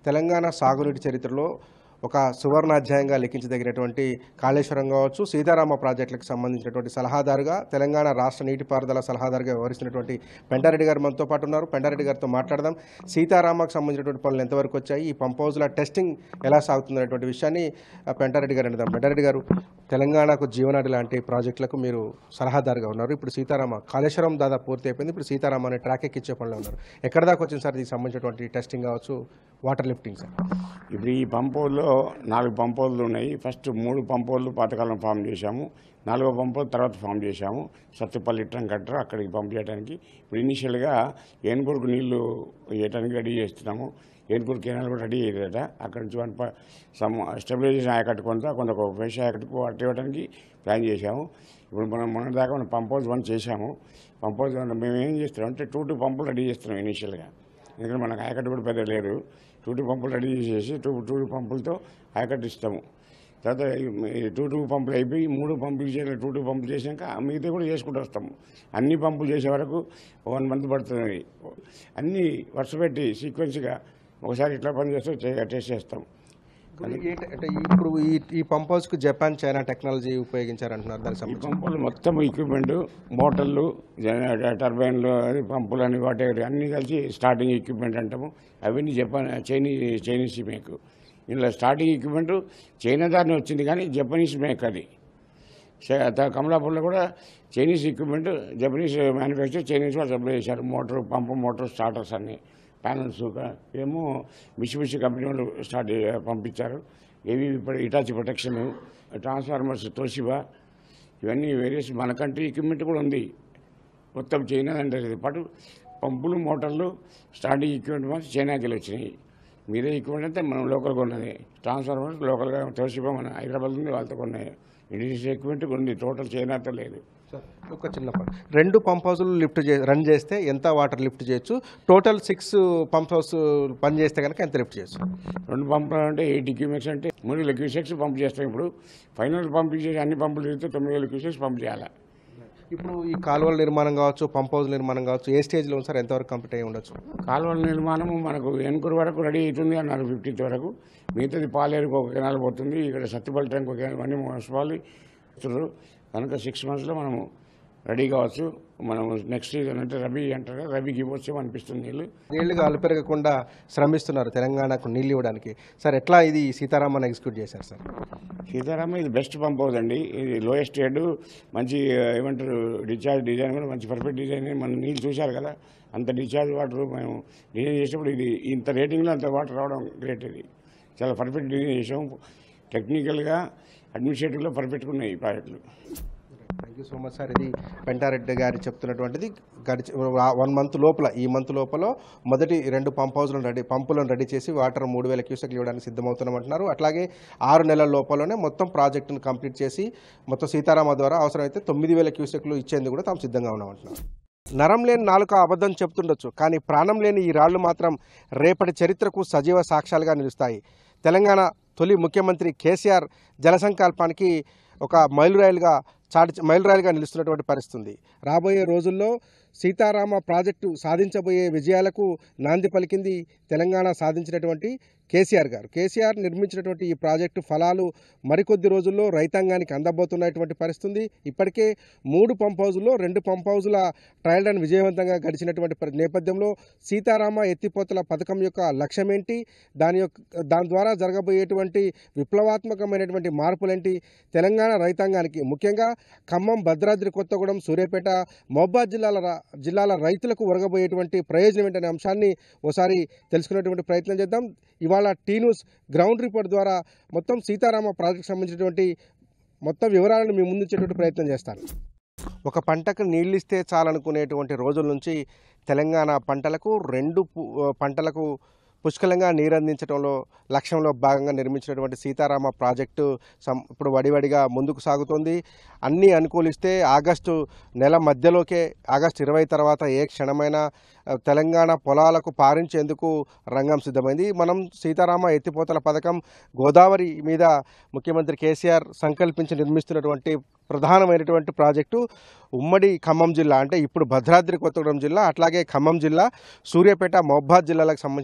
తెలంగాణ సాగునీటి చరిత్రలో ఒక సువర్ణాధ్యాయంగా లిఖించదగినటువంటి కాళేశ్వరం కావచ్చు సీతారామ ప్రాజెక్టులకు సంబంధించినటువంటి సలహాదారుగా తెలంగాణ రాష్ట్ర నీటిపారుదల సలహాదారుగా వ్యవహరిస్తున్నటువంటి పెండారెడ్డి గారు మనతో పాటు ఉన్నారు పెండారెడ్డి గారితో మాట్లాడదాం సీతారామకు సంబంధించినటువంటి పనులు ఎంతవరకు వచ్చాయి ఈ పంప్ హౌజ్ల టెస్టింగ్ ఎలా సాగుతుందనేటువంటి విషయాన్ని ఆ, పెండారెడ్డి గారు అడుగుదాం పెండారెడ్డి గారు తెలంగాణకు జీవనాడి లాంటి ప్రాజెక్టులకు మీరు సలహాదారుగా ఉన్నారు ఇప్పుడు సీతారామ కాళేశ్వరం దాదాపు పూర్తి అయిపోయింది ఇప్పుడు సీతారామ అనే ట్రాక్ ఎక్కించే పనిలో ఉన్నారు ఎక్కడ దాకా వచ్చింది సార్ దీనికి సంబంధించినటువంటి టెస్టింగ్ కావచ్చు వాటర్ లిఫ్టింగ్ సార్ ఇప్పుడు ఈ పంపోల్లో నాలుగు పంపోళ్ళు ఉన్నాయి ఫస్ట్ మూడు పంపోళ్ళు పాతకాలం ఫామ్ చేశాము నాలుగో పంపోలు తర్వాత ఫామ్ చేశాము సత్తుపల్లి ట్రంక్ కట్టర్ అక్కడికి పంప్ చేయడానికి ఇప్పుడు ఇనీషియల్గా ఏనుగురుకు నీళ్లు వేయడానికి రెడీ చేస్తున్నాము ఏనుగురు కెనాల్ కూడా రెడీ అయ్యేదట అక్కడ నుంచి వన్ ప- సమ్ స్టెబిలైజేషన్ ఆయకట్టు కొంత కొంత ఒక ఫ్రెష్ ఆయకట్టుకు అట్టు ఇవ్వడానికి ప్లాన్ చేశాము ఇప్పుడు మనం మొన్న దాకా మనం పంప్ హౌస్ వన్ చేశాము పంప్ హౌస్ వన్ మేము ఏం చేస్తున్నాం అంటే టూ టూ పంపులు రెడీ చేస్తున్నాం ఇనీషియల్గా ఎందుకంటే మనకు ఆయకట్టు కూడా పెద్ద లేదు టూ టూ పంపులు రెడీ చేసేసి టూ టూ పంపులతో ఆయకట్టు ఇస్తాము తర్వాత ఈ టూ టూ పంపులు అయిపోయి మూడు పంపులు చేయాలి టూ టూ పంపులు చేసాక మిగతా కూడా చేసుకుంటూ వస్తాము అన్ని పంపులు చేసే వరకు వన్ మంత్ పడుతుంది అన్నీ వరుస పెట్టి సీక్వెన్స్గా ఒకసారి ఇట్లా పని చేస్తూ చే- టెస్ట్ చేస్తాం ఏంటి- అంటే ఇప్పుడు ఈ ఈ పంప్ హౌస్కు జపాన్ చైనా టెక్నాలజీ ఉపయోగించారంటున్నారు దానికి ఈ సంబంధించి పంపులు మొత్తం ఎక్విప్మెంట్ మోటార్లు జన- టర్బైన్లు అది పంపులు అని వాటి అన్నీ కలిసి స్టార్టింగ్ ఎక్విప్మెంట్ అంటాము అవన్నీ జపాన్ చైనీస్ చైనీస్ మేక్ ఇందులో స్టార్టింగ్ ఎక్విప్మెంట్ చైనా దారిని వచ్చింది కానీ జపనీస్ మేక్ అది చే- త- కమలాపూర్లో కూడా Chinese equipment Japanese manufacture Chinese వాళ్ళు సప్లై చేశారు మోటార్ పంపు మోటార్ స్టార్టర్స్ అన్ని ప్యానల్స్ ఏమో మిషిమిషి కంపెనీ వాళ్ళు స్టార్ట్ చే- పంపించారు ఏవి ఇప్పుడు ఇటాచి ప్రొటెక్షన్ ట్రాన్స్ఫార్మర్స్ తోషిబా ఇవన్నీ వేరియస్ మన కంట్రీ ఎక్విప్మెంట్ కూడా ఉంది మొత్తం చైనా అంటే పాటు పంపులు మోటార్లు స్టార్టింగ్ ఎక్విప్మెంట్ మాత్రం చైనాకి వెళ్ళి వచ్చినాయి మీరే ఎక్విప్మెంట్ అంటే మనం లోకల్గా ఉన్నది ట్రాన్స్ఫార్మర్స్ లోకల్గా తోషిబా మన హైదరాబాద్ నుండి వాళ్ళతో కొన్నాయి ఇండోనేషియా ఎక్విప్మెంట్ ఉంది టోటల్ చైనాతో లేదు సార్, ఒక చిన్న పని రెండు పంప్ హౌస్లు లిఫ్ట్ చే రన్ చేస్తే ఎంత వాటర్ లిఫ్ట్ చేయొచ్చు టోటల్ సిక్స్ పంప్ హౌస్ పని చేస్తే కనుక ఎంత లిఫ్ట్ చేయొచ్చు రెండు పంపులు అంటే ఎయిట్ క్యూమెక్స్ అంటే మూడు వేల క్యూసెక్స్ పంప్ చేస్తాం ఇప్పుడు ఫైనల్ పంప్ చేసి అన్ని పంపులు తిరిగితే తొమ్మిది వేల క్యూసెక్స్ పంప్ చేయాలి ఇప్పుడు ఈ కాలువల నిర్మాణం కావచ్చు పంప్ హౌస్ నిర్మాణం కావచ్చు ఏ స్టేజ్లో ఉంది సార్ ఎంతవరకు కంప్లీట్ అయ్యి ఉండొచ్చు కాలువల నిర్మాణము మనకు ఎన్కూరు వరకు రెడీ అవుతుంది అన్నారు ఫిఫ్టీన్త్ వరకు మిగతాది పాలేరుకు ఒక కెనాల్ పోతుంది ఇక్కడ సత్తుపల్లి ట్యాంక్ ఒక కెనాల్ అన్ని మున్సిపాలి ఇస్తున్నారు కనుక సిక్స్ మంత్స్లో మనము రెడీ కావచ్చు మనం నెక్స్ట్ సీజన్ అంటే రబీ అంటారు కదా, రబీకి ఇవ్వచ్చు అనిపిస్తుంది నీళ్ళు నీళ్లుగా అలుపెరగకుండా శ్రమిస్తున్నారు తెలంగాణకు నీళ్ళు ఇవ్వడానికి సార్ ఎట్లా ఇది సీతారామన్ ఎగ్జిక్యూట్ చేశారు సార్ సీతారామ ఇది బెస్ట్ పంప్ అవుతుంది ఇది లోయెస్ట్ హెడ్ మంచి ఆ, ఏమంటారు డిశ్చార్జ్ డిజైన్ కూడా మంచి పర్ఫెక్ట్ డిజైన్ మనం నీళ్ళు చూశారు కదా అంత డిశ్చార్జ్ వాటర్ మేము డిజైన్ చేసినప్పుడు ఇది ఇంత రేటింగ్లో అంత వాటర్ రావడం గ్రేట్ ఇది చాలా పర్ఫెక్ట్ డిజైన్ చేసాం టెక్నికల్గా అడ్మినిస్ట్రేటివ్లో పర్ఫెక్ట్గా ఉన్నాయి ఈ ప్రాజెక్టులు thank you so much sir ఇది పెంటారెడ్డి గారు చెప్తున్నటువంటిది గడిచి వన్ మంత్ లోపల ఈ మంత్ లోపల మొదటి రెండు పంప్ హౌస్లను రెడీ పంపులను రెడీ చేసి వాటర్ మూడు వేల క్యూసెక్లు ఇవ్వడానికి సిద్ధమవుతున్నామంటున్నారు అట్లాగే ఆరు నెలల లోపలనే మొత్తం ప్రాజెక్టును కంప్లీట్ చేసి మొత్తం సీతారామ ద్వారా అవసరమైతే తొమ్మిది వేల క్యూసెక్లు ఇచ్చేందుకు కూడా తాము సిద్ధంగా ఉన్నామంటున్నారు నరం లేని నాలుక అబద్ధం చెప్తుండొచ్చు కానీ ప్రాణం లేని ఈ రాళ్లు మాత్రం రేపటి చరిత్రకు సజీవ సాక్ష్యాలుగా నిలుస్తాయి తెలంగాణ తొలి ముఖ్యమంత్రి కేసీఆర్ జలసంకల్పానికి ఒక మైలురాయిలుగా చాటి మైలురాయిలుగా నిలుస్తున్నటువంటి పరిస్థితి ఉంది రాబోయే రోజుల్లో సీతారామ ప్రాజెక్టు సాధించబోయే విజయాలకు నాంది పలికింది తెలంగాణ సాధించినటువంటి కేసీఆర్ గారు కేసీఆర్ నిర్మించినటువంటి ఈ ప్రాజెక్టు ఫలాలు మరికొద్ది రోజుల్లో రైతాంగానికి అందబోతున్నటువంటి పరిస్థితి ఉంది ఇప్పటికే మూడు పంప్ హౌజుల్లో రెండు పంప్ హౌజుల ట్రయల్ రన్ విజయవంతంగా గడిచినటువంటి పరి- నేపథ్యంలో సీతారామ ఎత్తిపోతల పథకం యొక్క లక్ష్యం ఏంటి దాని యొక్క దాని ద్వారా జరగబోయేటువంటి విప్లవాత్మకమైనటువంటి మార్పులేంటి తెలంగాణ రైతాంగానికి ముఖ్యంగా ఖమ్మం భద్రాద్రి కొత్తగూడెం సూర్యాపేట మహబాద్ జిల్లాల రా- జిల్లాల రైతులకు ఒరగబోయేటువంటి ప్రయోజనం ఏంటనే అంశాన్ని ఓసారి తెలుసుకునేటువంటి ప్రయత్నం చేద్దాం ఇవాళ టీ న్యూస్ గ్రౌండ్ రిపోర్ట్ ద్వారా మొత్తం సీతారామ ప్రాజెక్ట్ సంబంధించినటువంటి మొత్తం వివరాలను మీ ముందుంచేటువంటి ప్రయత్నం చేస్తాను ఒక పంటకు నీళ్ళు ఇస్తే చాలనుకునేటువంటి రోజుల నుంచి తెలంగాణ పంటలకు రెండు పు- పంటలకు పుష్కలంగా నీరందించడంలో లక్ష్యంలో భాగంగా నిర్మించినటువంటి సీతారామ ప్రాజెక్టు సం ఇప్పుడు వడివడిగా ముందుకు సాగుతోంది అన్నీ అనుకూలిస్తే ఆగస్టు నెల మధ్యలోకే ఆగస్టు ఇరవై తర్వాత ఏ క్షణమైనా ఆ, తెలంగాణ పొలాలకు పారించేందుకు రంగం సిద్ధమైంది మనం సీతారామ ఎత్తిపోతల పథకం గోదావరి మీద ముఖ్యమంత్రి కేసీఆర్ సంకల్పించి నిర్మిస్తున్నటువంటి ప్రధానమైనటువంటి ప్రాజెక్టు ఉమ్మడి ఖమ్మం జిల్లా అంటే ఇప్పుడు భద్రాద్రి కొత్తగూడెం జిల్లా అట్లాగే ఖమ్మం జిల్లా సూర్యాపేట మహబాద్ జిల్లాలకు సంబంధించినటువంటి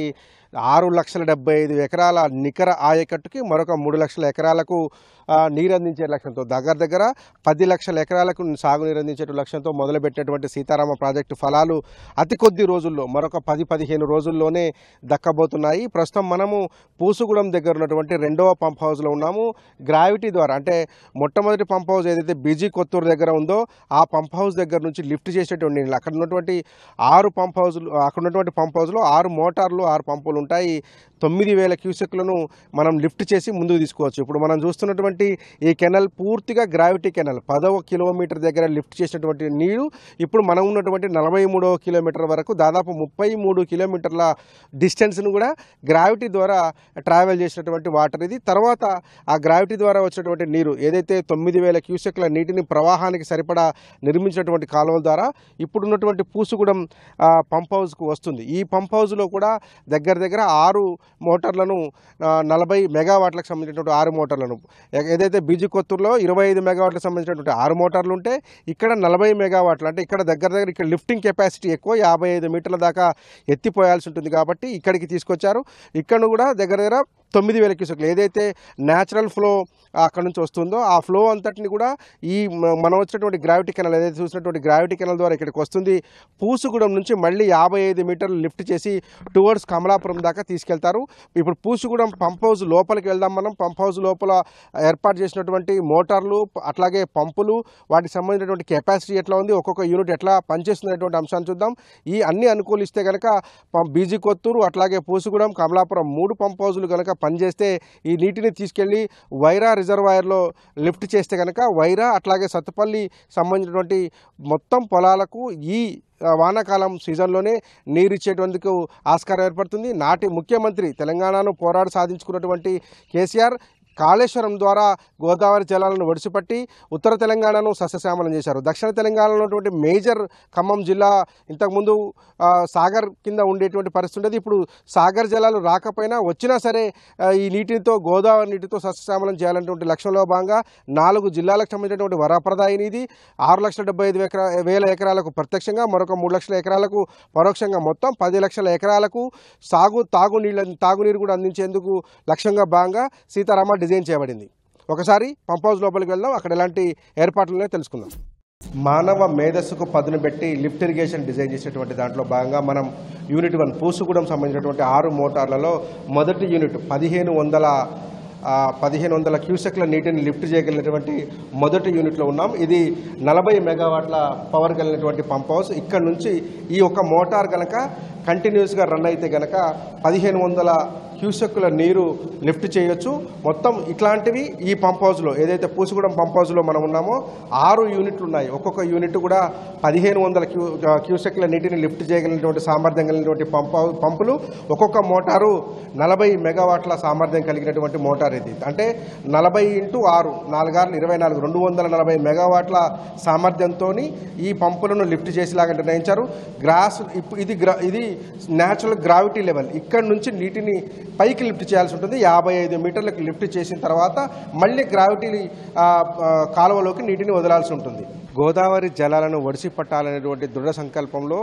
ఆరు లక్షల డెబ్బై ఐదు ఎకరాల నికర ఆయకట్టుకి మరొక మూడు లక్షల ఎకరాలకు ఆ, నీరు అందించే లక్ష్యంతో దగ్గర దగ్గర పది లక్షల ఎకరాలకు సాగునీరు అందించే లక్ష్యంతో మొదలుపెట్టినటువంటి సీతారామ ప్రాజెక్టు ఫలాలు అతి కొద్ది రోజుల్లో మరొక పది పదిహేను రోజుల్లోనే దక్కబోతున్నాయి ప్రస్తుతం మనము పూసుగూడెం దగ్గర ఉన్నటువంటి రెండవ పంప్ హౌస్లో ఉన్నాము గ్రావిటీ ద్వారా అంటే మొట్టమొదటి పంప్ హౌస్ ఏదైతే బీజీ కొత్తూరు దగ్గర ఉందో ఆ పంప్ హౌస్ దగ్గర నుంచి లిఫ్ట్ చేసేటువంటి నీళ్ళు అక్కడ ఉన్నటువంటి ఆరు పంప్ హౌస్లు అక్కడ ఉన్నటువంటి పంప్ హౌస్లో ఆరు మోటార్లు ఆరు పంపులు ఉంటాయి తొమ్మిది వేల క్యూసెక్లను మనం లిఫ్ట్ చేసి ముందుకు తీసుకోవచ్చు ఇప్పుడు మనం చూస్తున్నటువంటి ఈ కెనల్ పూర్తిగా గ్రావిటీ కెనల్ పదవ కిలోమీటర్ దగ్గర లిఫ్ట్ చేసినటువంటి నీరు ఇప్పుడు మనం ఉన్నటువంటి నలభై మూడవ కిలోమీటర్ వరకు దాదాపు ముప్పై మూడు కిలోమీటర్ల డిస్టెన్స్ను కూడా గ్రావిటీ ద్వారా ట్రావెల్ చేసినటువంటి వాటర్ ఇది తర్వాత ఆ గ్రావిటీ ద్వారా వచ్చినటువంటి నీరు ఏదైతే తొమ్మిది వేల క్యూసెక్ల నీటిని ప్రవాహానికి సరిపడా నిర్మించినటువంటి కాలువల ద్వారా ఇప్పుడున్నటువంటి పూసుగూడెం ఆ, పంప్ హౌస్కు వస్తుంది ఈ పంప్ హౌస్లో కూడా దగ్గర దగ్గర ఆరు మోటార్లను ఆ, నలభై మెగావాట్లకు సంబంధించినటువంటి ఆరు మోటార్లను ఏ- ఏదైతే బీజీ కొత్తూరులో ఇరవై ఐదు మెగావాట్లకు సంబంధించినటువంటి ఆరు మోటార్లు ఉంటే ఇక్కడ నలభై మెగావాట్లు అంటే ఇక్కడ దగ్గర దగ్గర ఇక్కడ లిఫ్టింగ్ కెపాసిటీ ఎక్కువ యాభై ఐదు మీటర్ల దాకా ఎత్తిపోయాల్సి ఉంటుంది కాబట్టి ఇక్కడికి తీసుకొచ్చారు ఇక్కడ కూడా దగ్గర దగ్గర తొమ్మిది వేల క్యూసెక్లు ఏదైతే న్యాచురల్ ఫ్లో అక్కడ నుంచి వస్తుందో ఆ ఫ్లో అంతటిని కూడా ఈ మ- మనం వచ్చినటువంటి గ్రావిటీ కెనల్ ఏదైతే చూసినటువంటి గ్రావిటీ కెనల్ ద్వారా ఇక్కడికి వస్తుంది పూసుగూడెం నుంచి మళ్ళీ యాభై ఐదు మీటర్లు లిఫ్ట్ చేసి టువర్డ్స్ కమలాపురం దాకా తీసుకెళ్తారు ఇప్పుడు పూసుగూడెం పంప్ హౌస్ లోపలికి వెళ్దాం మనం పంప్ హౌస్ లోపల ఏర్పాటు చేసినటువంటి మోటార్లు ప- అట్లాగే పంపులు వాటికి సంబంధించినటువంటి కెపాసిటీ ఎట్లా ఉంది ఒక్కొక్క యూనిట్ ఎట్లా పనిచేస్తున్నటువంటి అంశాన్ని చూద్దాం ఈ అన్ని అనుకూలిస్తే కనుక పం- బీజీ కొత్తూరు అట్లాగే పూసుగూడెం కమలాపురం మూడు పంప్ హౌజులు కనుక పనిచేస్తే ఈ నీటిని తీసుకెళ్లి వైరా రిజర్వాయర్లో లిఫ్ట్ చేస్తే కనుక వైరా అట్లాగే సత్తుపల్లి సంబంధించినటువంటి మొత్తం పొలాలకు ఈ ఆ, వానాకాలం సీజన్లోనే నీరు ఇచ్చేటందుకు ఆస్కారం ఏర్పడుతుంది నాటి ముఖ్యమంత్రి తెలంగాణను పోరాడి సాధించుకున్నటువంటి కేసీఆర్ కాళేశ్వరం ద్వారా గోదావరి జలాలను ఒడిసిపట్టి ఉత్తర తెలంగాణను సస్యశ్యామలం చేశారు దక్షిణ తెలంగాణలో ఉన్నటువంటి మేజర్ ఖమ్మం జిల్లా ఇంతకుముందు ఆ, సాగర్ కింద ఉండేటువంటి పరిస్థితి ఉండేది ఇప్పుడు సాగర్ జలాలు రాకపోయినా వచ్చినా సరే ఆ, ఈ నీటితో గోదావరి నీటితో సస్యశ్యామలం చేయాలనేటువంటి లక్ష్యంలో భాగంగా నాలుగు జిల్లాలకు సంబంధించినటువంటి వరప్రదాయిని ఇది ఆరు లక్షల డెబ్బై ఐదు ఎకరా వేల ఎకరాలకు ప్రత్యక్షంగా మరొక మూడు లక్షల ఎకరాలకు పరోక్షంగా మొత్తం పది లక్షల ఎకరాలకు సాగు తాగునీళ్ళ తాగునీరు కూడా అందించేందుకు లక్ష్యంగా భాగంగా సీతారామ డిజైన్ చేయబడింది ఒకసారి పంప్ హౌస్ లోపలికి వెళ్దాం అక్కడ ఎలాంటి ఏర్పాట్లనే తెలుసుకుందాం మానవ మేధస్సుకు పదును పెట్టి లిఫ్ట్ ఇరిగేషన్ డిజైన్ చేసేటువంటి దాంట్లో భాగంగా మనం యూనిట్ వన్ పూసుగూడెం సంబంధించినటువంటి ఆరు మోటార్లలో మొదటి యూనిట్ పదిహేను వందల ఆ, పదిహేను వందల క్యూసెక్ల నీటిని లిఫ్ట్ చేయగలిగినటువంటి మొదటి యూనిట్లో ఉన్నాం ఇది నలభై మెగావాట్ల పవర్ కలిగినటువంటి పంప్ హౌస్ ఇక్కడ నుంచి ఈ ఒక మోటార్ కనుక కంటిన్యూస్గా రన్ అయితే కనుక పదిహేను వందల క్యూసెక్కుల నీరు లిఫ్ట్ చేయొచ్చు మొత్తం ఇట్లాంటివి ఈ పంప్ హౌస్లో ఏదైతే పూసుగూడెం పంప్ హౌస్లో మనం ఉన్నామో ఆరు యూనిట్లు ఉన్నాయి ఒక్కొక్క యూనిట్ కూడా పదిహేను వందల క్యూ క్యూసెక్ల నీటిని లిఫ్ట్ చేయగలిగినటువంటి సామర్థ్యం కలిగినటువంటి పంప్ హౌ- పంపులు ఒక్కొక్క మోటారు నలభై మెగావాట్ల సామర్థ్యం కలిగినటువంటి మోటార్ ఇది అంటే నలభై ఇంటూ ఆరు నాలుగార్లు ఇరవై నాలుగు రెండు వందల నలభై మెగావాట్ల సామర్థ్యంతో ఈ పంపులను లిఫ్ట్ చేసేలాగా నిర్ణయించారు గ్రాస్ ఇప్పు- ఇది గ్రా ఇది న్యాచురల్ గ్రావిటీ లెవెల్ ఇక్కడ నుంచి నీటిని పైకి లిఫ్ట్ చేయాల్సి ఉంటుంది యాభై ఐదు మీటర్లకు లిఫ్ట్ చేసిన తర్వాత మళ్ళీ గ్రావిటీ ఆ, ఆ, కాలువలోకి నీటిని వదలాల్సి ఉంటుంది గోదావరి జలాలను ఒడిసి పట్టాలనేటువంటి దృఢ సంకల్పంలో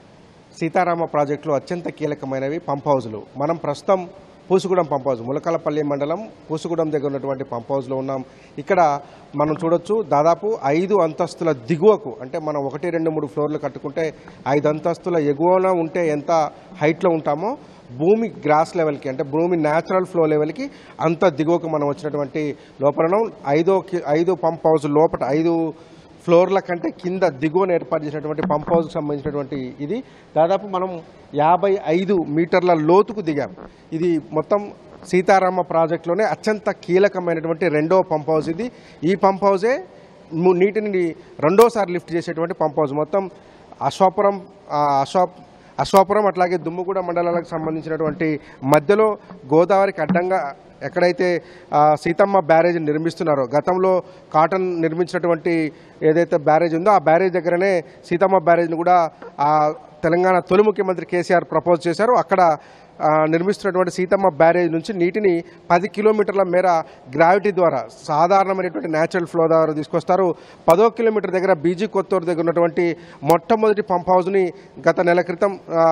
సీతారామ ప్రాజెక్టులో అత్యంత కీలకమైనవి పంప్ హౌజులు మనం ప్రస్తుతం పూసుగూడెం పంప్ హౌస్ ములకలపల్లి మండలం పూసుగూడెం దగ్గర ఉన్నటువంటి పంప్ హౌస్లో ఉన్నాం ఇక్కడ మనం చూడొచ్చు దాదాపు ఐదు అంతస్తుల దిగువకు అంటే మనం ఒకటి రెండు మూడు ఫ్లోర్లు కట్టుకుంటే ఐదు అంతస్తుల ఎగువన ఉంటే ఎంత హైట్లో ఉంటామో భూమి గ్రాస్ లెవెల్కి అంటే భూమి న్యాచురల్ ఫ్లో లెవెల్కి అంత దిగువకు మనం వచ్చినటువంటి లోపల ఐదో కి- ఐదు పంప్ హౌస్ లోపల ఐదు ఫ్లోర్ల కంటే కింద దిగువన ఏర్పాటు చేసినటువంటి పంప్ హౌస్కి సంబంధించినటువంటి ఇది దాదాపు మనం యాభై ఐదు మీటర్ల లోతుకు దిగాం ఇది మొత్తం సీతారామ ప్రాజెక్టులోనే అత్యంత కీలకమైనటువంటి రెండో పంప్ హౌస్ ఇది ఈ పంప్ హౌసే ము- నీటిని రెండోసారి లిఫ్ట్ చేసేటువంటి పంప్ హౌస్ మొత్తం అశ్వాపురం ఆ, అశ్వాప్ అశ్వాపురం అట్లాగే దుమ్ముగూడ మండలాలకు సంబంధించినటువంటి మధ్యలో గోదావరికి అడ్డంగా ఎక్కడైతే ఆ, సీతమ్మ బ్యారేజ్ నిర్మిస్తున్నారో గతంలో కాటన్ నిర్మించినటువంటి ఏదైతే బ్యారేజ్ ఉందో ఆ బ్యారేజ్ దగ్గరనే సీతమ్మ బ్యారేజ్ని కూడా ఆ తెలంగాణ తొలి ముఖ్యమంత్రి కేసీఆర్ ప్రపోజ్ చేశారు అక్కడ ఆ, నిర్మిస్తున్నటువంటి సీతమ్మ బ్యారేజ్ నుంచి నీటిని పది కిలోమీటర్ల మేర గ్రావిటీ ద్వారా సాధారణమైనటువంటి న్యాచురల్ ఫ్లో ద్వారా తీసుకొస్తారు పదో కిలోమీటర్ దగ్గర బీజీ కొత్తూరు దగ్గర ఉన్నటువంటి మొట్టమొదటి పంప్ హౌస్ని గత నెల క్రితం ఆ,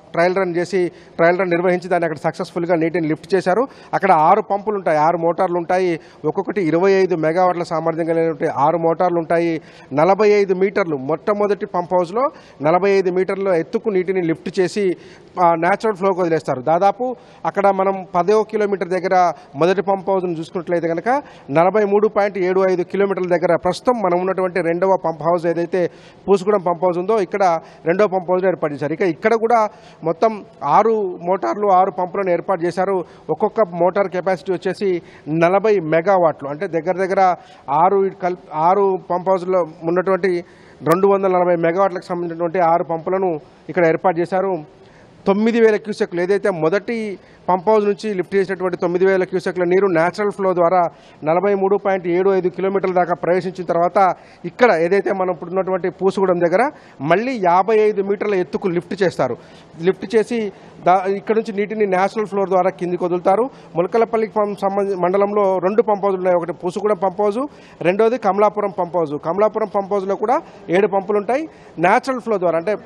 ట్రయల్ రన్ చేసి ట్రయల్ రన్ నిర్వహించి దాన్ని అక్కడ సక్సెస్ఫుల్గా నీటిని లిఫ్ట్ చేశారు అక్కడ ఆరు పంపులు ఉంటాయి ఆరు మోటార్లు ఉంటాయి ఒక్కొక్కటి ఇరవై ఐదు మెగావాట్ల సామర్థ్యం కలిగినటువంటి ఆరు మోటార్లు ఉంటాయి నలభై ఐదు మీటర్లు మొట్టమొదటి పంప్ హౌస్లో నలభై ఐదు మీటర్ల ఎత్తుకు నీటిని లిఫ్ట్ చేసి న్యాచురల్ ఫ్లోకి వదిలేస్తారు దాదాపు అక్కడ మనం పదో కిలోమీటర్ దగ్గర మొదటి పంప్ హౌస్ను చూసుకున్నట్లయితే కనుక నలభై మూడు పాయింట్ ఏడు ఐదు కిలోమీటర్ల దగ్గర ప్రస్తుతం మనం ఉన్నటువంటి రెండవ పంప్ హౌస్ ఏదైతే పూసుగూడెం పంప్ హౌస్ ఉందో ఇక్కడ రెండవ పంప్ హౌస్ను ఏర్పాటు చేశారు ఇక ఇక్కడ కూడా మొత్తం ఆరు మోటార్లు ఆరు పంపులను ఏర్పాటు చేశారు ఒక్కొక్క మోటార్ కెపాసిటీ వచ్చేసి నలభై మెగావాట్లు అంటే దగ్గర దగ్గర ఆరు కల్ ఆరు పంప్ హౌస్లో ఉన్నటువంటి రెండు వందల నలభై మెగావాట్లకు సంబంధించినటువంటి ఆరు పంపులను ఇక్కడ ఏర్పాటు చేశారు తొమ్మిది వేల క్యూసెక్లు ఏదైతే మొదటి పంప్ హౌస్ నుంచి లిఫ్ట్ చేసినటువంటి తొమ్మిది వేల క్యూసెక్ల నీరు న్యాచురల్ ఫ్లో ద్వారా నలభై మూడు పాయింట్ ఏడు ఐదు కిలోమీటర్ల దాకా ప్రవేశించిన తర్వాత ఇక్కడ ఏదైతే మనం ఇప్పుడు ఉన్నటువంటి పూసుగూడెం దగ్గర మళ్ళీ యాభై ఐదు మీటర్ల ఎత్తుకు లిఫ్ట్ చేస్తారు లిఫ్ట్ చేసి దా ఇక్కడ నుంచి నీటిని నేషనల్ ఫ్లోర్ ద్వారా కిందికి వదులుతారు ములకలపల్లి పంప్ సంబంధి మండలంలో రెండు పంప్ హౌజులు ఉన్నాయి ఒకటి పూసుగూడెం పంప్ హౌజు రెండోది Kamalapuram pump house Kamalapuram pump హౌజ్లో కూడా ఏడు పంపులు ఉంటాయి నేచురల్ ఫ్లో ద్వారా అంటే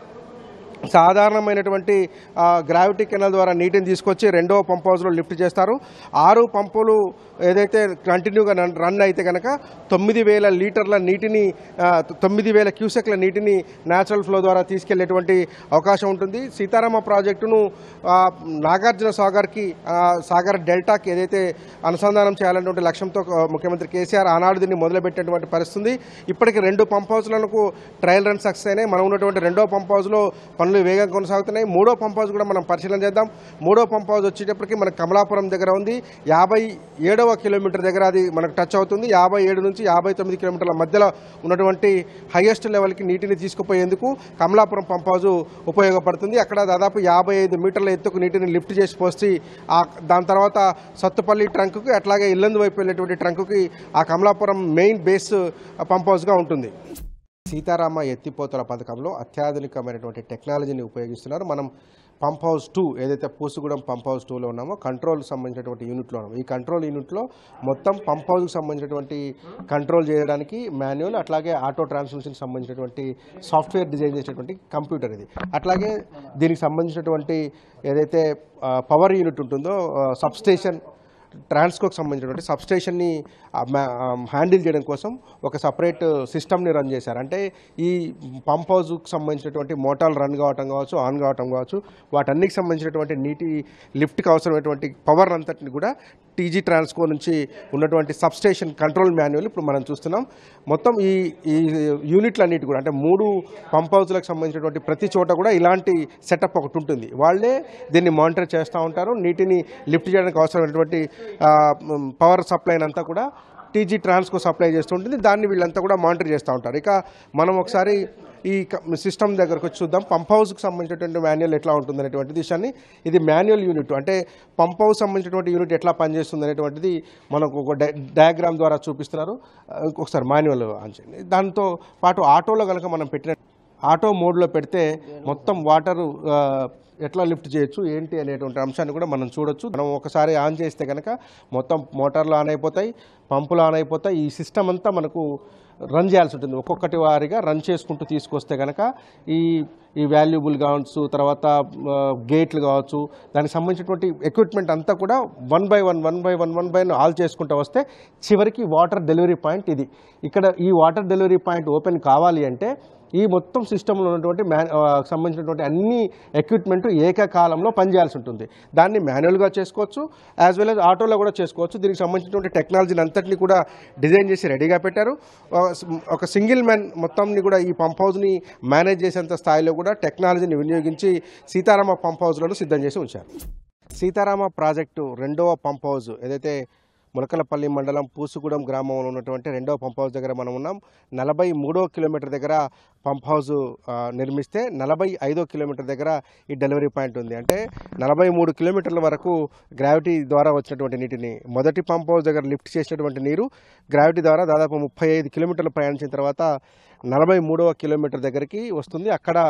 సాధారణమైనటువంటి ఆ, గ్రావిటీ కెనాల్ ద్వారా నీటిని తీసుకొచ్చి రెండవ పంప్ హౌస్లో లిఫ్ట్ చేస్తారు ఆరు పంపులు ఏదైతే కంటిన్యూగా రన్ రన్ అయితే కనుక తొమ్మిది వేల లీటర్ల నీటిని ఆ, తొమ్మిది వేల క్యూసెక్ల నీటిని న్యాచురల్ ఫ్లో ద్వారా తీసుకెళ్లేటువంటి అవకాశం ఉంటుంది సీతారామ ప్రాజెక్టును ఆ, నాగార్జున సాగర్కి ఆ, సాగర్ డెల్టాకి ఏదైతే అనుసంధానం చేయాలనేటువంటి లక్ష్యంతో ఆ, ముఖ్యమంత్రి కేసీఆర్ ఆనాడు దీన్ని మొదలుపెట్టినటువంటి పరిస్థితి ఇప్పటికి రెండు పంప్ హౌస్లకు ట్రయల్ రన్ సక్సెస్ అయినాయి మనం ఉన్నటువంటి రెండో పంప్ హౌస్లో పనులు వేగంగా కొనసాగుతున్నాయి మూడో పంప్ హౌస్ కూడా మనం పరిశీలన చేద్దాం మూడో పంప్ హౌస్ వచ్చేటప్పటికి మనకు కమలాపురం దగ్గర ఉంది యాభై ఏడవ కిలోమీటర్ దగ్గర అది మనకు టచ్ అవుతుంది యాభై ఏడు నుంచి యాభై తొమ్మిది కిలోమీటర్ల మధ్యలో ఉన్నటువంటి హైయెస్ట్ లెవెల్కి నీటిని తీసుకుపోయేందుకు కమలాపురం పంప్ హౌస్ ఉపయోగపడుతుంది అక్కడ దాదాపు యాభై ఐదు మీటర్ల ఎత్తుకు నీటిని లిఫ్ట్ చేసి పోసి ఆ దాని తర్వాత సత్తుపల్లి ట్రంక్కి అట్లాగే ఇల్లందు వైపు వెళ్ళేటువంటి ట్రంక్కి ఆ కమలాపురం మెయిన్ బేస్ పంప్ హౌస్గా ఉంటుంది సీతారామ ఎత్తిపోతల పథకంలో అత్యాధునికమైనటువంటి టెక్నాలజీని ఉపయోగిస్తున్నారు మనం పంప్ హౌస్ టూ ఏదైతే పూసుగూడెం పంప్ హౌస్ టూలో ఉన్నామో కంట్రోల్ సంబంధించినటువంటి యూనిట్లో ఉన్నాము ఈ కంట్రోల్ యూనిట్లో మొత్తం పంప్ హౌస్కి సంబంధించినటువంటి కంట్రోల్ చేయడానికి మాన్యువల్ అట్లాగే ఆటో ట్రాన్స్మిషన్ సంబంధించినటువంటి సాఫ్ట్వేర్ డిజైన్ చేసినటువంటి కంప్యూటర్ ఇది అట్లాగే దీనికి సంబంధించినటువంటి ఏదైతే పవర్ యూనిట్ ఉంటుందో సబ్స్టేషన్ ట్రాన్స్కోకి సంబంధించినటువంటి సబ్స్టేషన్ని హ్యాండిల్ చేయడం కోసం ఒక సపరేట్ సిస్టమ్ని రన్ చేశారు అంటే ఈ పంప్ హౌస్కి సంబంధించినటువంటి మోటార్లు రన్ కావటం కావచ్చు ఆన్ కావటం కావచ్చు వాటన్నికి సంబంధించినటువంటి నీటి లిఫ్ట్కి అవసరమైనటువంటి పవర్ అంతటిని కూడా టీజీ ట్రాన్స్కో నుంచి ఉన్నటువంటి సబ్స్టేషన్ కంట్రోల్ మాన్యువల్ ఇప్పుడు మనం చూస్తున్నాం మొత్తం ఈ ఈ యూనిట్లన్నిటి కూడా అంటే మూడు పంప్ హౌస్లకు సంబంధించినటువంటి ప్రతి చోట కూడా ఇలాంటి సెటప్ ఒకటి ఉంటుంది వాళ్ళే దీన్ని మానిటర్ చేస్తూ ఉంటారు నీటిని లిఫ్ట్ చేయడానికి అవసరమైనటువంటి పవర్ సప్లైని అంతా కూడా టీజీ ట్రాన్స్కో సప్లై చేస్తుంటుంది దాన్ని వీళ్ళంతా కూడా మానిటర్ చేస్తూ ఉంటారు ఇక మనం ఒకసారి ఈ సిస్టమ్ దగ్గరకు వచ్చి చూద్దాం పంప్ హౌస్కి సంబంధించినటువంటి మాన్యువల్ ఎట్లా ఉంటుంది అనేటువంటి విషయాన్ని ఇది మాన్యువల్ యూనిట్ అంటే పంప్ హౌస్ సంబంధించినటువంటి యూనిట్ ఎట్లా పనిచేస్తుంది అనేటువంటిది మనకు ఒక డై డయాగ్రామ్ ద్వారా చూపిస్తున్నారు ఆ, ఒకసారి మాన్యువల్ ఆన్ చేయండి దాంతో పాటు ఆటోలో కనుక మనం పెట్టిన ఆటో మోడ్లో పెడితే మొత్తం వాటరు ఆ, ఎట్లా లిఫ్ట్ చేయొచ్చు ఏంటి అనేటువంటి అంశాన్ని కూడా మనం చూడొచ్చు మనం ఒకసారి ఆన్ చేస్తే కనుక మొత్తం మోటార్లు ఆన్ అయిపోతాయి పంపులు ఆన్ అయిపోతాయి ఈ సిస్టమ్ అంతా మనకు రన్ చేయాల్సి ఉంటుంది ఒక్కొక్కటి వారిగా రన్ చేసుకుంటూ తీసుకొస్తే కనుక ఈ ఈ వాల్యుబుల్ కావచ్చు తర్వాత ఆ, గేట్లు కావచ్చు దానికి సంబంధించినటువంటి ఎక్విప్మెంట్ అంతా కూడా one by one one by one one by all చేసుకుంటూ వస్తే చివరికి వాటర్ డెలివరీ పాయింట్ ఇది ఇక్కడ ఈ వాటర్ డెలివరీ పాయింట్ ఓపెన్ కావాలి అంటే ఈ మొత్తం సిస్టంలో ఉన్నటువంటి మ్యాన్ ఆ, సంబంధించినటువంటి అన్ని ఎక్విప్మెంట్ ఏకకాలంలో పనిచేయాల్సి ఉంటుంది దాన్ని మాన్యువల్గా చేసుకోవచ్చు యాజ్ వెల్ యాజ్ ఆటోలో కూడా చేసుకోవచ్చు దీనికి సంబంధించినటువంటి టెక్నాలజీని అంతటిని కూడా డిజైన్ చేసి రెడీగా పెట్టారు ఒక- ఒక సింగిల్ మ్యాన్ మొత్తంని కూడా ఈ పంప్ హౌస్ని మేనేజ్ చేసేంత స్థాయిలో కూడా టెక్నాలజీని వినియోగించి సీతారామ పంప్ హౌస్లను సిద్ధం చేసి ఉంచారు సీతారామ ప్రాజెక్టు రెండవ పంప్ హౌస్ ఏదైతే ములకలపల్లి మండలం పూసుగూడెం గ్రామంలో ఉన్నటువంటి రెండవ పంప్ హౌస్ దగ్గర మనం ఉన్నాం నలభై మూడో కిలోమీటర్ దగ్గర పంప్ హౌస్ ఆ, నిర్మిస్తే నలభై ఐదో కిలోమీటర్ దగ్గర ఈ డెలివరీ పాయింట్ ఉంది అంటే నలభై మూడు కిలోమీటర్ల వరకు గ్రావిటీ ద్వారా వచ్చినటువంటి నీటిని మొదటి పంప్ హౌస్ దగ్గర లిఫ్ట్ చేసినటువంటి నీరు గ్రావిటీ ద్వారా దాదాపు ముప్పై ఐదు కిలోమీటర్లు ప్రయాణించిన తర్వాత నలభై మూడవ కిలోమీటర్ దగ్గరికి వస్తుంది అక్కడ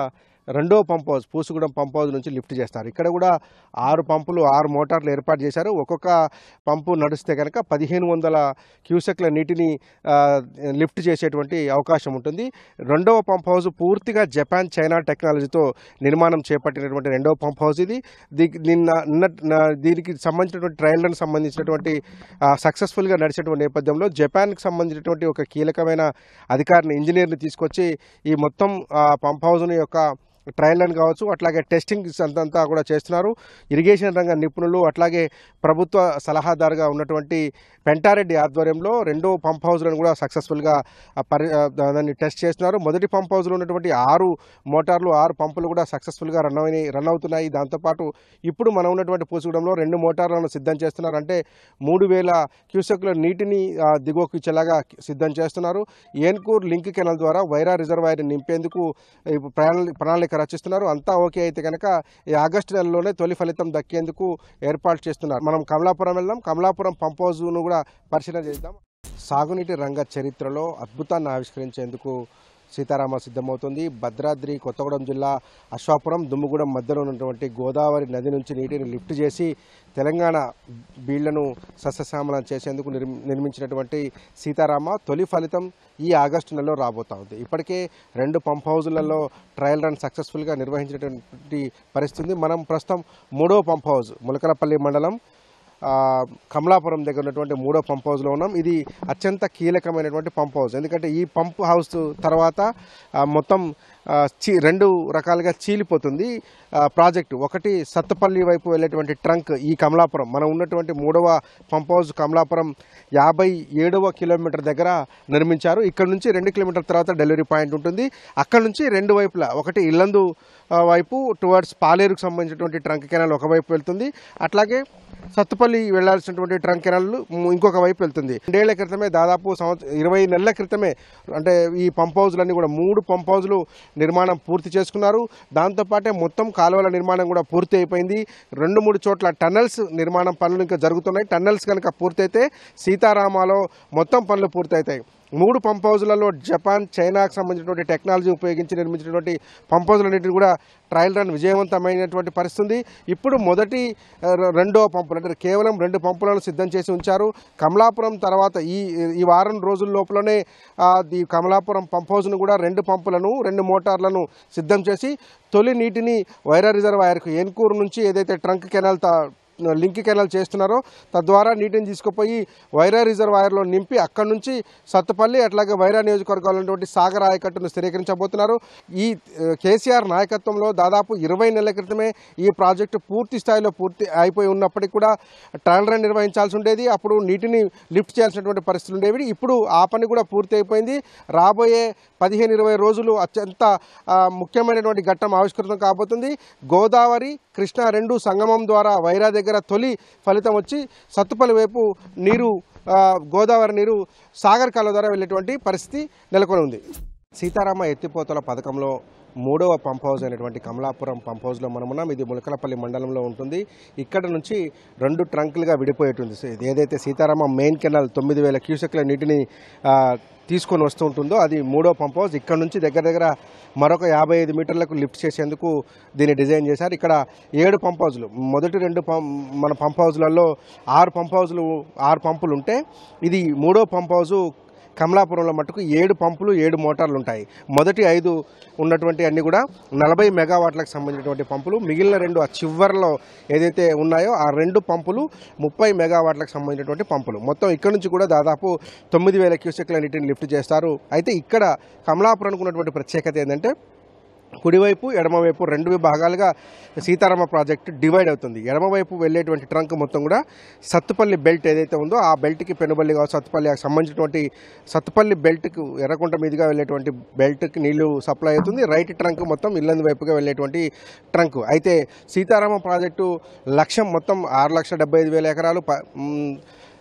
రెండో pump house Pusugudem pump house నుంచి లిఫ్ట్ చేస్తారు ఇక్కడ కూడా ఆరు పంపులు ఆరు మోటార్లు ఏర్పాటు చేశారు ఒక్కొక్క పంపు నడిస్తే కనుక పదిహేను వందల క్యూసెక్ల నీటిని ఆ, లిఫ్ట్ చేసేటువంటి అవకాశం ఉంటుంది రెండవ పంప్ హౌస్ పూర్తిగా జపాన్ చైనా టెక్నాలజీతో నిర్మాణం చేపట్టినటువంటి రెండవ పంప్ హౌస్ ఇది దీ- నిన్న నిన్న నా- దీనికి సంబంధించినటువంటి ట్రయల్ రన్ సంబంధించినటువంటి సక్సెస్ఫుల్గా నడిచేటువంటి నేపథ్యంలో జపాన్కి సంబంధించినటువంటి ఒక కీలకమైన అధికారిని ఇంజనీర్ని తీసుకొచ్చి ఈ మొత్తం ఆ, పంప్ హౌస్ని యొక్క ట్రయల్ రన్ కావచ్చు అట్లాగే టెస్టింగ్ అంతంతా కూడా చేస్తున్నారు ఇరిగేషన్ రంగ నిపుణులు అట్లాగే ప్రభుత్వ సలహాదారుగా ఉన్నటువంటి పెంటారెడ్డి ఆధ్వర్యంలో రెండో పంప్ హౌస్లను కూడా సక్సెస్ఫుల్గా ఆ పరి ఆ దాన్ని టెస్ట్ చేస్తున్నారు మొదటి పంప్ హౌస్లో ఉన్నటువంటి ఆరు మోటార్లు ఆరు పంపులు కూడా సక్సెస్ఫుల్గా రన్ అయినాయి రన్ అవుతున్నాయి దాంతోపాటు ఇప్పుడు మనం ఉన్నటువంటి పూసుగూడెంలో రెండు మోటార్లను సిద్ధం చేస్తున్నారు అంటే మూడు వేల క్యూసెక్ల నీటిని ఆ, దిగువకు ఇచ్చేలాగా సిద్ధం చేస్తున్నారు ఏన్కూర్ లింక్ కెనాల్ ద్వారా వైరా రిజర్వాయర్ నింపేందుకు ఈ ప్రణాళిక ప్రణాళిక రచిస్తున్నారు అంతా ఓకే అయితే కనుక ఈ ఆగస్టు నెలలోనే తొలి ఫలితం దక్కేందుకు ఏర్పాటు చేస్తున్నారు మనం కమలాపురం వెళ్దాం కమలాపురం పంప్ హౌస్ను కూడా పరిశీలన చేద్దాం సాగునీటి రంగ చరిత్రలో అద్భుతాన్ని ఆవిష్కరించేందుకు సీతారామ సిద్ధమవుతుంది భద్రాద్రి కొత్తగూడెం జిల్లా అశ్వాపురం దుమ్ముగూడెం మధ్యలో ఉన్నటువంటి గోదావరి నది నుంచి నీటిని లిఫ్ట్ చేసి తెలంగాణ బీళ్లను సస్యశ్యామలం చేసేందుకు నిర్మి నిర్మించినటువంటి సీతారామ తొలి ఫలితం ఈ ఆగస్టు నెలలో రాబోతా ఉంది ఇప్పటికే రెండు పంప్ హౌజులలో ట్రయల్ రన్ సక్సెస్ఫుల్గా నిర్వహించినటువంటి పరిస్థితి ఉంది మనం ప్రస్తుతం మూడో పంప్ హౌస్ ములకలపల్లి మండలం ఆ, కమలాపురం దగ్గర ఉన్నటువంటి మూడో పంప్ హౌస్లో ఉన్నాం ఇది అత్యంత కీలకమైనటువంటి పంప్ హౌస్ ఎందుకంటే ఈ పంప్ హౌస్ తర్వాత ఆ, మొత్తం ఆ, చీ రెండు రకాలుగా చీలిపోతుంది ఆ, ప్రాజెక్టు ఒకటి సత్తపల్లి వైపు వెళ్ళేటువంటి ట్రంక్ ఈ కమలాపురం మనం ఉన్నటువంటి మూడవ పంప్ హౌస్ కమలాపురం యాభై ఏడవ కిలోమీటర్ దగ్గర నిర్మించారు ఇక్కడ నుంచి రెండు కిలోమీటర్ తర్వాత డెలివరీ పాయింట్ ఉంటుంది అక్కడ నుంచి రెండు వైపులా ఒకటి ఇల్లందు ఆ, వైపు టువర్డ్స్ పాలేరుకు సంబంధించినటువంటి ట్రంక్ కెనాల్ ఒకవైపు వెళ్తుంది అట్లాగే సత్తుపల్లి వెళ్లాల్సినటువంటి ట్రంక్ కెనాల్ ఇంకొక వైపు వెళ్తుంది రెండేళ్ల క్రితమే దాదాపు సంవత్సరం ఇరవై నెలల క్రితమే అంటే ఈ పంప్ హౌజ్లన్నీ కూడా మూడు పంప్ హౌజ్లు నిర్మాణం పూర్తి చేసుకున్నారు దాంతోపాటే మొత్తం కాలువల నిర్మాణం కూడా పూర్తి అయిపోయింది రెండు మూడు చోట్ల టన్నల్స్ నిర్మాణం పనులు ఇంకా జరుగుతున్నాయి టన్నల్స్ కనుక పూర్తయితే సీతారామాలో మొత్తం పనులు పూర్తవుతాయి మూడు పంప్ హౌజ్లలో జపాన్ చైనాకు సంబంధించినటువంటి టెక్నాలజీ ఉపయోగించి నిర్మించినటువంటి పంప్ హౌజ్లన్నింటినీ కూడా ట్రయల్ రన్ విజయవంతమైనటువంటి పరిస్థితి ఉంది ఇప్పుడు మొదటి ఆ, రె- రెండో పంపులు అంటే కేవలం రెండు పంపులను సిద్ధం చేసి ఉంచారు కమలాపురం తర్వాత ఈ ఈ వారం రోజుల లోపలనే ఆ, ఈ కమలాపురం పంప్ హౌస్ను కూడా రెండు పంపులను రెండు మోటార్లను సిద్ధం చేసి తొలి నీటిని వైరా రిజర్వాయర్కు ఎన్కూరు నుంచి ఏదైతే ట్రంక్ కెనాల్ తా లింక్ కెనాల్ చేస్తున్నారో తద్వారా నీటిని తీసుకుపోయి వైరా రిజర్వాయర్లో నింపి అక్కడి నుంచి సత్తుపల్లి అట్లాగే వైరా నియోజకవర్గాలు ఉన్నటువంటి సాగర్ ఆయకట్టును స్థిరీకరించబోతున్నారు ఈ ఆ, కేసీఆర్ నాయకత్వంలో దాదాపు ఇరవై నెలల క్రితమే ఈ ప్రాజెక్టు పూర్తి స్థాయిలో పూర్తి అయిపోయి ఉన్నప్పటికీ కూడా ట్రయల్ రన్ నిర్వహించాల్సి ఉండేది అప్పుడు నీటిని లిఫ్ట్ చేయాల్సినటువంటి పరిస్థితులు ఉండేవి ఇప్పుడు ఆ పని కూడా పూర్తి అయిపోయింది రాబోయే పదిహేను ఇరవై రోజులు అత్యంత ఆ, ముఖ్యమైనటువంటి ఘట్టం ఆవిష్కృతం కాబోతుంది గోదావరి కృష్ణా రెండు సంగమం ద్వారా వైరా దగ్గర తొలి ఫలితం వచ్చి సత్తుపల్లి వైపు నీరు ఆ, గోదావరి నీరు సాగర్ కాలువ ద్వారా వెళ్ళేటువంటి పరిస్థితి నెలకొని ఉంది సీతారామ ఎత్తిపోతల పథకంలో మూడవ పంప్ హౌస్ అయినటువంటి కమలాపురం పంప్ హౌస్లో మనం ఉన్నాం ఇది ములకలపల్లి మండలంలో ఉంటుంది ఇక్కడ నుంచి రెండు ట్రంకులుగా విడిపోయేటుంది సో ఇది ఏదైతే సీతారామ మెయిన్ కెనాల్ తొమ్మిది వేల క్యూసెక్ల నీటిని ఆ, తీసుకొని వస్తూ ఉంటుందో అది మూడో పంప్ హౌస్ ఇక్కడ నుంచి దగ్గర దగ్గర మరొక యాభై ఐదు మీటర్లకు లిఫ్ట్ చేసేందుకు దీన్ని డిజైన్ చేశారు ఇక్కడ ఏడు పంప్ హౌజ్లు మొదటి రెండు పం మన పంప్ హౌజ్లలో ఆరు పంప్ హౌజ్లు ఆరు పంపులు ఉంటే ఇది మూడో పంప్ హౌజు కమలాపురంలో మట్టుకు ఏడు పంపులు ఏడు మోటార్లు ఉంటాయి మొదటి ఐదు ఉన్నటువంటి అన్ని కూడా నలభై మెగావాట్లకు సంబంధించినటువంటి పంపులు మిగిలిన రెండు ఆ చివరిలో ఏదైతే ఉన్నాయో ఆ రెండు పంపులు ముప్పై మెగావాట్లకు సంబంధించినటువంటి పంపులు మొత్తం ఇక్కడ నుంచి కూడా దాదాపు తొమ్మిది వేల క్యూసెక్ల నీటిని లిఫ్ట్ చేస్తారు అయితే ఇక్కడ కమలాపురానికి ఉన్నటువంటి ప్రత్యేకత ఏంటంటే కుడివైపు ఎడమవైపు రెండు విభాగాలుగా సీతారామ ప్రాజెక్ట్ డివైడ్ అవుతుంది ఎడమవైపు వెళ్ళేటువంటి ట్రంక్ మొత్తం కూడా సత్తుపల్లి బెల్ట్ ఏదైతే ఉందో ఆ బెల్ట్కి పెనుబల్లి కావచ్చు సత్తుపల్లి సంబంధించినటువంటి సత్తుపల్లి బెల్ట్కు ఎర్రకుంట మీదుగా వెళ్ళేటువంటి బెల్ట్కి నీళ్లు సప్లై అవుతుంది రైట్ ట్రంక్ మొత్తం ఇల్లందు వైపుగా వెళ్ళేటువంటి ట్రంక్ అయితే సీతారామ ప్రాజెక్టు లక్ష్యం మొత్తం ఆరు లక్షల డెబ్బై ఐదు వేల ఎకరాలు ప- మ్,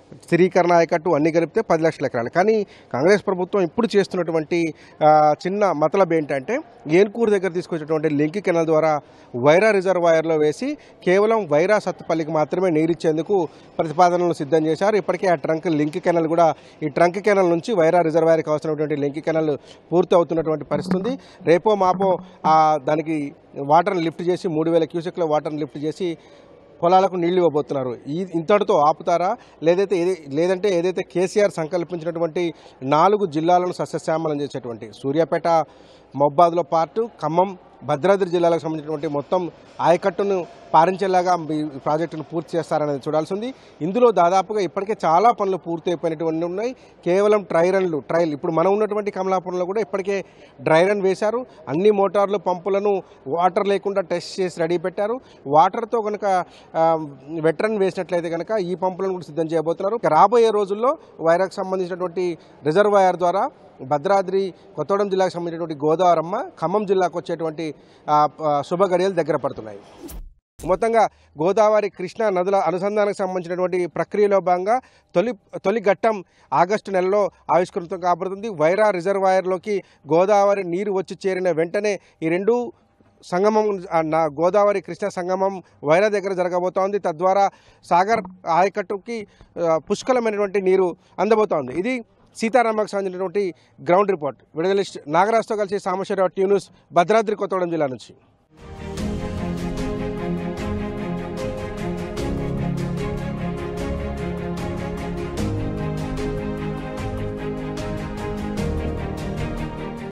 స్థిరీకరణ ఆయకట్టు అన్ని కలిపితే పది లక్షల ఎకరాలు కానీ కాంగ్రెస్ ప్రభుత్వం ఇప్పుడు చేస్తున్నటువంటి ఆ, చిన్న మతలబ్ ఏంటంటే ఏన్కూరు దగ్గర తీసుకొచ్చినటువంటి లింక్ కెనాల్ ద్వారా వైరా రిజర్వాయర్లో వేసి కేవలం వైరా సత్తుపల్లికి మాత్రమే నీరిచ్చేందుకు ప్రతిపాదనలు సిద్ధం చేశారు ఇప్పటికే ఆ ట్రంక్ లింక్ కెనాల్ కూడా ఈ ట్రంక్ కెనాల్ నుంచి వైరా రిజర్వాయర్కి అవసరమైనటువంటి లింక్ కెనాల్ పూర్తి అవుతున్నటువంటి పరిస్థితి ఉంది రేపో మాపో ఆ దానికి వాటర్ని లిఫ్ట్ చేసి మూడు వేల క్యూసెక్ల వాటర్ని లిఫ్ట్ చేసి పొలాలకు నీళ్లు ఇవ్వబోతున్నారు ఈ ఇంతటితో ఆపుతారా లేదైతే ఏది లేదంటే ఏదైతే కేసీఆర్ సంకల్పించినటువంటి నాలుగు జిల్లాలను సస్యశ్యామలం చేసేటువంటి సూర్యాపేట మహబాద్లో పార్టు ఖమ్మం భద్రాద్రి జిల్లాలకు సంబంధించినటువంటి మొత్తం ఆయకట్టును పారించేలాగా ఈ ప్రాజెక్టును పూర్తి చేస్తారనేది చూడాల్సి ఉంది ఇందులో దాదాపుగా ఇప్పటికే చాలా పనులు పూర్తి అయిపోయినటువంటి ఉన్నాయి కేవలం ట్రై రన్లు ట్రయల్ ఇప్పుడు మనం ఉన్నటువంటి కమలాపురంలో కూడా ఇప్పటికే డ్రై రన్ వేశారు అన్ని మోటార్లు పంపులను వాటర్ లేకుండా టెస్ట్ చేసి రెడీ పెట్టారు వాటర్తో కనుక వెట్ రన్ వేసినట్లయితే కనుక ఈ పంపులను కూడా సిద్ధం చేయబోతున్నారు ఇక రాబోయే రోజుల్లో వైరాకు సంబంధించినటువంటి రిజర్వాయర్ ద్వారా భద్రాద్రి కొత్తగూడెం జిల్లాకు సంబంధించినటువంటి గోదావరమ్మ ఖమ్మం జిల్లాకు వచ్చేటువంటి ఆ, ఆ, శుభ గడియలు దగ్గర పడుతున్నాయి మొత్తంగా గోదావరి కృష్ణా నదుల అనుసంధానానికి సంబంధించినటువంటి ప్రక్రియలో భాగంగా తొలి తొలి ఘట్టం ఆగస్టు నెలలో ఆవిష్కృతం కాబడుతుంది వైరా రిజర్వాయర్లోకి గోదావరి నీరు వచ్చి చేరిన వెంటనే ఈ రెండు సంగమం ఆ, నా గోదావరి కృష్ణ సంగమం వైరా దగ్గర జరగబోతోంది తద్వారా సాగర్ ఆయకట్టుకి ఆ, పుష్కలమైనటువంటి నీరు అందబోతోంది ఇది సీతారామకు సంబంధించినటువంటి గ్రౌండ్ రిపోర్ట్ విడుదలిస్ట్ నాగరాజ్తో కలిసి సామశ్వరరావు ట్యూన్యూస్ భద్రాద్రి కొత్తగూడెం జిల్లా నుంచి